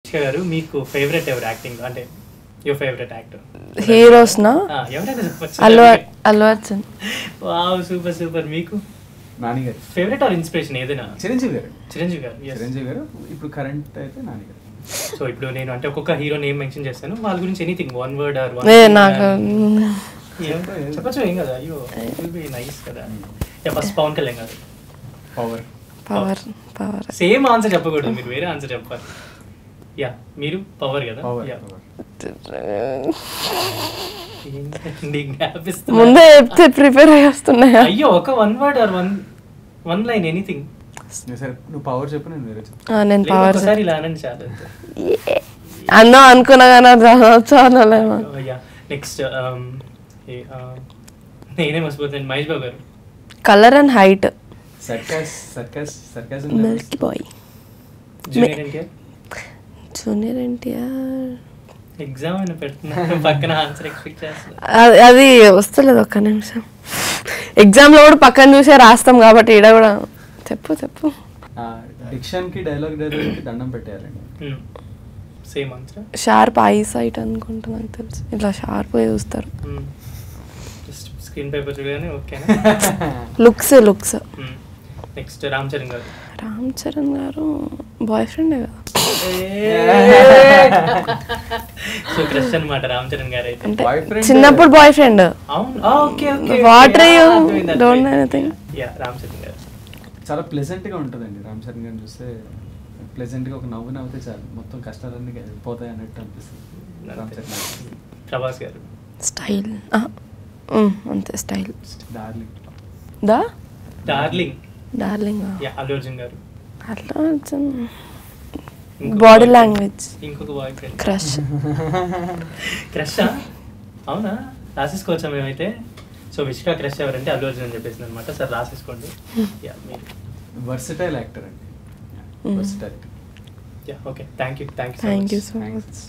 విష్క గారు మీకు ఫేవరెట్ ఎవరు యాక్టింగ్ అంటే యువర్ ఫేవరెట్ యాక్టర్ హీరోస్నా ఎవరైనా చెప్పచ్చు Allu Allu Arjun wow super super మీకు నాని గారు ఫేవరెట్ ఆర్ ఇన్స్పిరేషన్ ఏదైనా చిరంజీవి గారు చిరంజీవి గారు yes. చిరంజీవి గారు ఇప్పుడు కరెంట్ అయితే నాని గారు సో ఇప్పుడు నేను అంటే ఒక్కొక్క హీరో నేమ్ మెన్షన్ చేస్తాను వాళ్ళ గురించి anything one word or a నాకు చెప్పచ్చు ఏం కదా అయ్యో విల్ బి నైస్ కదా first Pawan Kalyan garu power power power same answer చెప్పకూడదు మీరు వేరే ఆన్సర్ చెప్పాలి యా మీరు పవర్ కదా పవర్ యా పవర్ ఏంటండి gap ఇస్తున్నారు? ముందే చెప్తే ప్రిపేర్ అయ్యి వస్తున్నాయా అయ్యో ఒక one word or one one line anything సరే నువ్వు పవర్ చెప్పు నేను వేరే చెప్తాను ఆ, నేను పవర్ ఒకసారి ఇలా అనండి చాలు అన్నా అనుకున్నా కానీ అది చాలేమో యా నెక్స్ట్ నేనే మర్చిపోతాను Mahesh Babu garu colour and height circus circus circus milky boy junior NTR junior NTR exam అని పెడుతున్నాను పక్కన ఆన్సర్ ఎక్స్పెక్ట్ చేస్తున్నా అది అది వస్తలేదు ఒక్క నిమిషం ఎగ్జామ్లో కూడా పక్కన చూసే రాస్తాం కాబట్టి ఈడ కూడా చెప్పు చెప్పు డిక్షన్ కి డైలాగ్ డైలాగ్ కి దండం పెట్టేయాలండి same answer sharp eye sight అనుకుంటా నాకు తెలుసు ఇట్లా షార్ప్ చూస్తారు జస్ట్ స్క్రీన్ పేపర్ చూడగానే ఓకేనా looks looks next Ram Charan garu Ram Charan గారు బాయ్ ఫ్రెండే కదా సో క్రష్ అన్నమాట రామ్ చరణ్ గారు అయితే అంటే Boyfriend. చిన్నప్పుడు బాయ్ ఫ్రెండ్ అవును okay okay What are you? Don't know anything. Yeah Ram Charan garu చాలా ప్లెజెంట్ గా ఉంటుందండి రామ్ చరణ్ గారిని చూస్తే ప్లెజెంట్ గా ఒక నవ్వు నవ్వుతే చాలు మొత్తం కష్టాలన్నీ పోతాయి అన్నట్టు అనిపిస్తుంది రామ్ చరణ్ గారు ప్రభాస్ గారు స్టైల్ అంతే స్టైల్ డార్లింగ్ దా darling darling yeah Allu Arjun garu అట్లా ఇంకొక బాడీ boyfriend. లాంగ్వేజ్ ఇంకొక బాయ్ ఫ్రెండ్ క్రష్ క్రష్ అవునా రాసేసుకోవచ్చా మేమైతే సో విష్కా క్రష్ ఎవరంటే అల్లు అర్జున్ అని చెప్పేసింది అనమాట సార్ రాసేసుకోండి యా మీరు వర్సటైల్ యాక్టర్ అండి Mm. Versatile yeah okay thank you thank you thank you so Thanks. Much